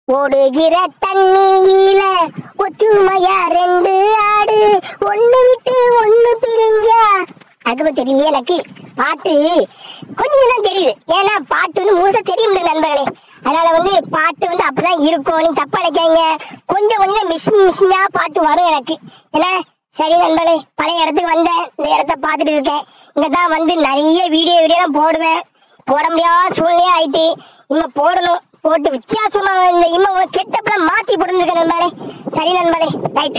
ஓடுகிற தண்ணியில ஒற்றுமையா ரெண்டு ஆடு ஒண்ணு விட்டு ஒண்ணு பிரிஞ்சா அதுக்கு தெரியல எனக்கு பாட்டு கொஞ்சம் தான் தெரியுது ஏன்னா பாட்டு வந்து முழுசா தெரியும் நண்பர்களே அதனால வந்து பாட்டு வந்து அப்படிதான் இருக்கும் நீ தப்பா நினைக்காங்க கொஞ்சம் கொஞ்சம் மிஸ் மிஸ்ஸிங்கா பாட்டு வரும் எனக்கு ஏன்னா சரி நண்பர்களே பழைய இடத்துக்கு வந்தேன் இந்த இடத்த பார்த்துட்டு இருக்கேன் இங்க தான் வந்து நிறைய வீடியோ வீடியோ போடுவேன் போட முடியாத சூழ்நிலையா ஆயிட்டு இங்க போடணும் போட்டு வித்தியாசமா இந்த இம்ம கெட்டப்பெல்லாம் மாத்தி போட்டுருக்க நண்பர்களே சரி நண்பர்களே ரைட்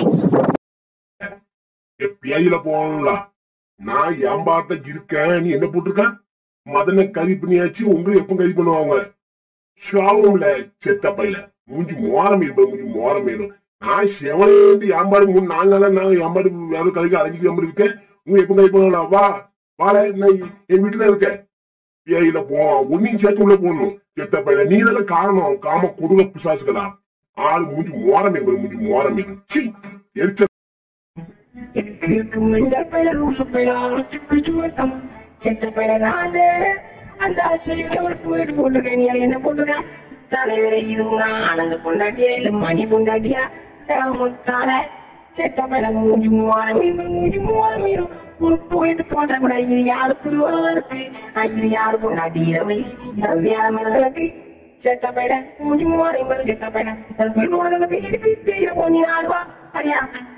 பேயில போகணும்ல நான் ஏம்பாட்ட இருக்கேன் நீ என்ன போட்டிருக்க மதனை கறி பண்ணியாச்சு உங்களை எப்ப கறி பண்ணுவாங்க ஷாவும்ல செத்த பையில மூஞ்சி மோரம் இருப்பேன் மூஞ்சி மோரம் ஏறும் நான் செவனேண்டு ஏம்பாடு மூணு நாலு நாளா நான் ஏம்பாடு வேற கதைக்கு அடைஞ்சிட்டு ஏம்பாடு இருக்கேன் உங்க எப்ப கறி பண்ணுவாங்களா வா வாழ நான் என் வீட்டுல இருக்கேன் பேயில போ ஒன்னையும் சேர்த்து உள்ள போடணும் செத்த பையில நீ தானே காரணம் காம கொடுங்க பிசாசுகளா ஆள் மூஞ்சி மோரம் ஏறும் மூஞ்சி மோரம் ஏறும் சி எரிச்ச இருக்கு மின்னல் பயில லூசு பயில அழைச்சு பிடிச்சு வருத்தம் செத்த பயில நான் அந்த ஆசிரியர் அவள் போயிட்டு போட்டிருக்கேன் நீ என்ன போட்டிருக்க தலைவரை இது உங்க ஆனந்த பொண்டாட்டியா இல்ல மணி பொண்டாட்டியா முத்தால செத்த பயில மூஞ்சி மூவாரம் மீன் மூஞ்சி மூவாரம் மீன் உனக்கு போயிட்டு போட்டா கூட இது யாரு புது உறவா இருக்கு ஆ, இது யாரு பொண்டாட்டி இதை வேலை மேலக்கு செத்த பயில மூஞ்சி மூவாரம் மீன் செத்த பயில உனக்கு அந்த பேய் பேயில போனீங்க ஆடுவா அடியா